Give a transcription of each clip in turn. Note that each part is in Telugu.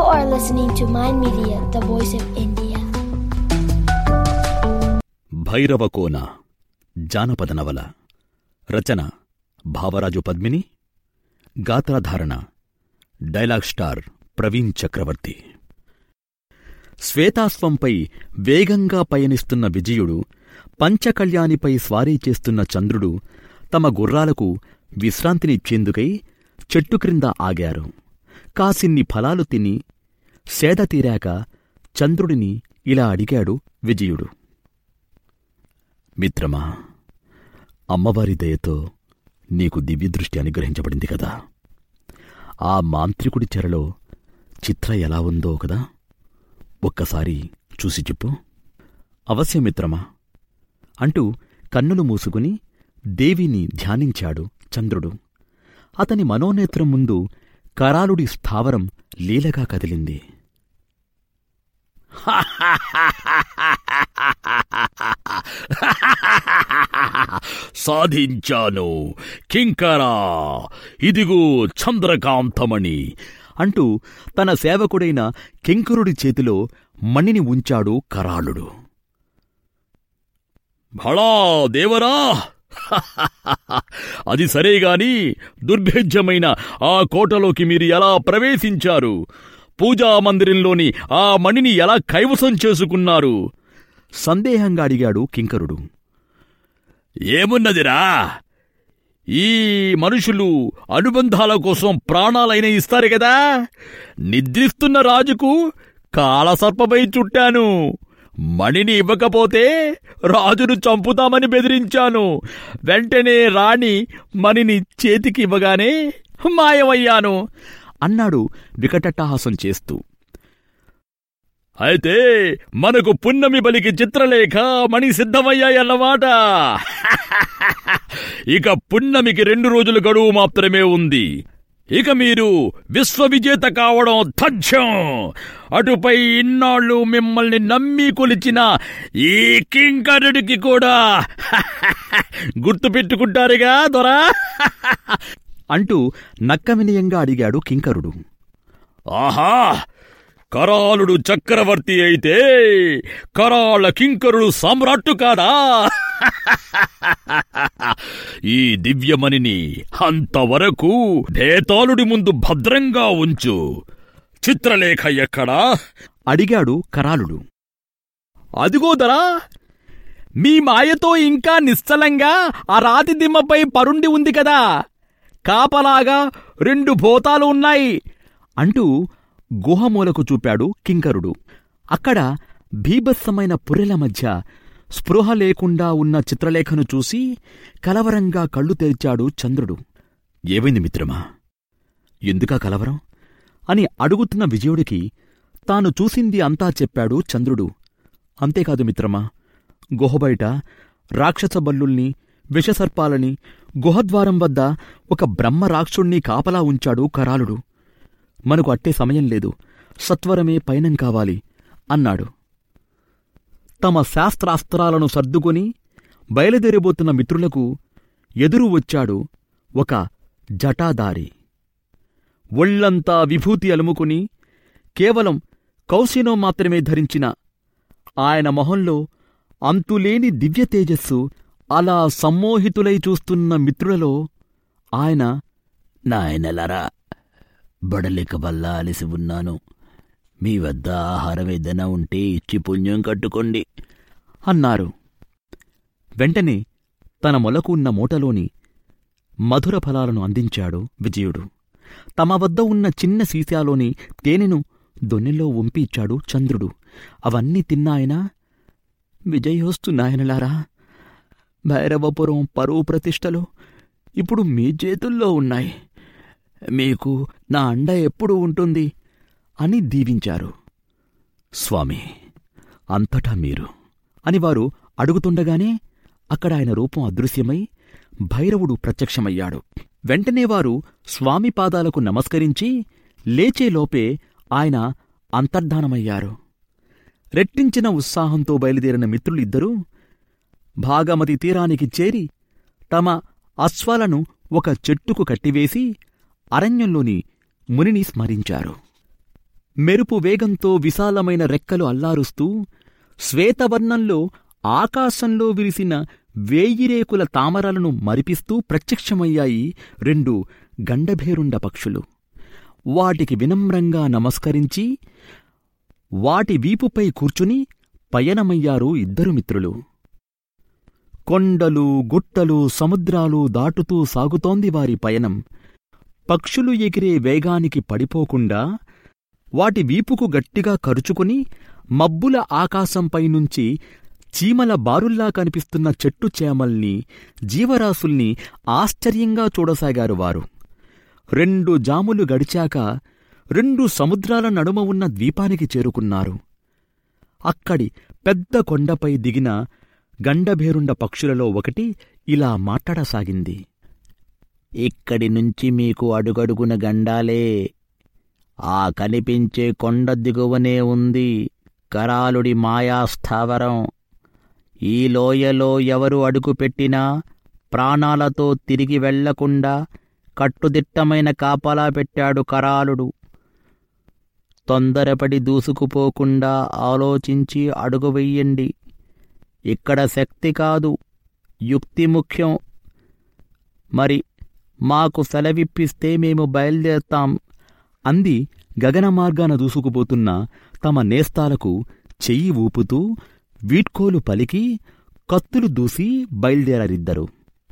are listening to Mind Media, the voice of India. Bhairavakona జానపద నవల రచన భావరాజు పద్మిని గాత్రాధారణ డైలాగ్ స్టార్ ప్రవీణ్ చక్రవర్తి శ్వేతాశ్వంపై వేగంగా పయనిస్తున్న విజయుడు పంచకళ్యాణిపై స్వారీ చేస్తున్న చంద్రుడు తమ గుర్రాలకు విశ్రాంతినిచ్చేందుకై చెట్టు క్రింద ఆగారు కాసిన్ని ఫలాలు తిని సేద తీరాక చంద్రుడిని ఇలా అడిగాడు విజయుడు మిత్రమా అమ్మవారి దయతో నీకు దివ్యదృష్టి అనుగ్రహించబడింది కదా ఆ మాంత్రికుడి చెరలో చిత్ర ఎలా ఉందో కదా ఒక్కసారి చూసి చెప్పు అవశ్యం మిత్రమా అంటూ కన్నులు మూసుకుని దేవిని ధ్యానించాడు చంద్రుడు అతని మనోనేత్రం ముందు కరాలుడి స్థావరం లీలగా కదిలింది సాధించాను కింకరా ఇదిగో చంద్రకాంతమణి అంటూ తన సేవకుడైన కింకరుడి చేతిలో మణిని ఉంచాడు కరాళుడు భళా దేవరా అది సరేగాని దుర్భేద్యమైన ఆ కోటలోకి మీరు ఎలా ప్రవేశించారు పూజా మందిరంలోని ఆ మణిని ఎలా కైవసం చేసుకున్నారు సందేహంగా అడిగాడు కింకరుడు ఏమున్నదిరా ఈ మనుషులు అనుబంధాల కోసం ప్రాణాలైన ఇస్తారు కదా నిద్రిస్తున్న రాజుకు కాలసర్పమై చుట్టాను మణిని ఇవ్వకపోతే రాజును చంపుతామని బెదిరించాను వెంటనే రాణి మణిని చేతికి ఇవ్వగానే మాయమయ్యాను అన్నాడు వికటట్టహాసం చేస్తూ అయితే మనకు పున్నమి బలికి చిత్రలేఖ మణి సిద్ధమయ్యాయన్నమాట ఇక పున్నమికి రెండు రోజుల గడువు మాత్రమే ఉంది ఇక మీరు విశ్వవిజేత కావడం తథ్యం అటుపై ఇన్నాళ్ళు మిమ్మల్ని నమ్మి కొలిచిన ఈ కింకరుడికి కూడా గుర్తు పెట్టుకుంటారుగా దొరా అంటూ నక్క వినయంగా అడిగాడు కింకరుడు ఆహా కరాళుడు చక్రవర్తి అయితే కరాళ కింకరుడు సామ్రాట్టు కాదా ఈ దివ్యమణిని అంతవరకు భేతాళుడి ముందు భద్రంగా ఉంచు చిత్రలేఖ ఎక్కడా అడిగాడు కరాళుడు అదిగోదరా మీ మాయతో ఇంకా నిశ్చలంగా ఆ రాతి దిమ్మపై పరుండి ఉంది కదా కాపలాగా రెండు భూతాలు ఉన్నాయి అంటూ గుహమూలకు చూపాడు కింకరుడు అక్కడ భీభత్సమైన పుర్రెల మధ్య స్పృహ లేకుండా ఉన్న చిత్రలేఖను చూసి కలవరంగా కళ్ళు తెరిచాడు చంద్రుడు ఏమైంది మిత్రమా ఎందుకా కలవరం అని అడుగుతున్న విజయుడికి తాను చూసింది అంతా చెప్పాడు చంద్రుడు అంతేకాదు మిత్రమా గుహబయట రాక్షస బల్లుల్ని విషసర్పాలని గుహద్వారం వద్ద ఒక బ్రహ్మ రాక్షుణ్ణి కాపలా ఉంచాడు కరాలుడు మనకు అట్టే సమయం లేదు సత్వరమే పయనం కావాలి అన్నాడు తమ శాస్త్రాస్త్రాలను సర్దుకొని బయలుదేరబోతున్న మిత్రులకు ఎదురు వచ్చాడు ఒక జటాదారి ఒళ్లంతా విభూతి అలుముకుని కేవలం కౌశినం మాత్రమే ధరించిన ఆయన మొహంలో అంతులేని దివ్య తేజస్సు అలా సమ్మోహితులై చూస్తున్న మిత్రులలో ఆయన నాయనలరా బడలిక వల్ల అలసి ఉన్నాను మీ వద్ద ఆహారం ఏదైనా ఉంటే ఇచ్చి పుణ్యం కట్టుకోండి అన్నారు వెంటనే తన మొలకు ఉన్న మూటలోని మధుర ఫలాలను అందించాడు విజయుడు తమ వద్ద ఉన్న చిన్న సీసాలోని తేనెను దొన్నెలో వంపి ఇచ్చాడు చంద్రుడు అవన్నీ తిన్నాయన విజయోస్తు నాయనలారా భైరవపురం పరువు ప్రతిష్టలు ఇప్పుడు మీ చేతుల్లో ఉన్నాయి మీకు నా అండ ఎప్పుడు ఉంటుంది అని దీవించారు స్వామి అంతటా మీరు అని వారు అడుగుతుండగానే అక్కడ ఆయన రూపం అదృశ్యమై భైరవుడు ప్రత్యక్షమయ్యాడు వెంటనే వారు స్వామి పాదాలకు నమస్కరించి లేచేలోపే ఆయన అంతర్ధానమయ్యారు రెట్టించిన ఉత్సాహంతో బయలుదేరిన మిత్రులిద్దరూ భాగమతి తీరానికి చేరి తమ అశ్వాలను ఒక చెట్టుకు కట్టివేసి అరణ్యంలోని మునిని స్మరించారు మెరుపు వేగంతో విశాలమైన రెక్కలు అల్లారుస్తూ శ్వేతవర్ణంలో ఆకాశంలో విరిసిన వేయిరేకుల తామరలను మరిపిస్తూ ప్రత్యక్షమయ్యాయి రెండు గండభేరుండ పక్షులు వాటికి వినమ్రంగా నమస్కరించి వాటి వీపుపై కూర్చుని పయనమయ్యారు ఇద్దరు మిత్రులు కొండలు గుట్టలు సముద్రాలు దాటుతూ సాగుతోంది వారి పయనం పక్షులు ఎగిరే వేగానికి పడిపోకుండా వాటి వీపుకు గట్టిగా కరుచుకుని మబ్బుల ఆకాశంపై నుంచి చీమల బారుల్లా కనిపిస్తున్న చెట్టు చేమల్ని జీవరాశుల్ని ఆశ్చర్యంగా చూడసాగారు వారు రెండు జాములు గడిచాక రెండు సముద్రాల నడుమ ఉన్న ద్వీపానికి చేరుకున్నారు అక్కడి పెద్ద కొండపై దిగిన గండభేరుండ పక్షులలో ఒకటి ఇలా మాట్లాడసాగింది ఇక్కడి నుంచి మీకు అడుగడుగున గండాలే ఆ కనిపించే కొండ దిగువనే ఉంది కరాలుడి మాయాస్థావరం ఈ లోయలో ఎవరు అడుగుపెట్టినా ప్రాణాలతో తిరిగి వెళ్లకుండా కట్టుదిట్టమైన కాపలా పెట్టాడు కరాలుడు తొందరపడి దూసుకుపోకుండా ఆలోచించి అడుగు వెయ్యండి ఇక్కడ శక్తి కాదు యుక్తి ముఖ్యం మరి మాకు సెలవిప్పిస్తే మేము బయలుదేరతాం అంది గగన మార్గాన దూసుకుపోతున్న తమ నేస్తాలకు చెయ్యి ఊపుతూ వీడ్కోలు పలికి కత్తులు దూసి బయలుదేరరిద్దరు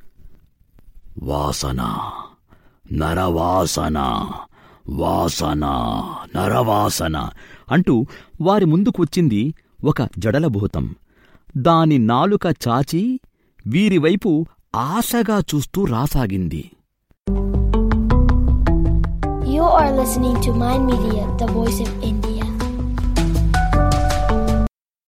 వాసన నరవాసన వాసన నరవాసన అంటూ వారి ముందుకు వచ్చింది ఒక జడలభూతం దాని నాలుక చాచి వీరివైపు ఆశగా చూస్తూ రాసాగింది You are listening to Mind Media, the voice of India.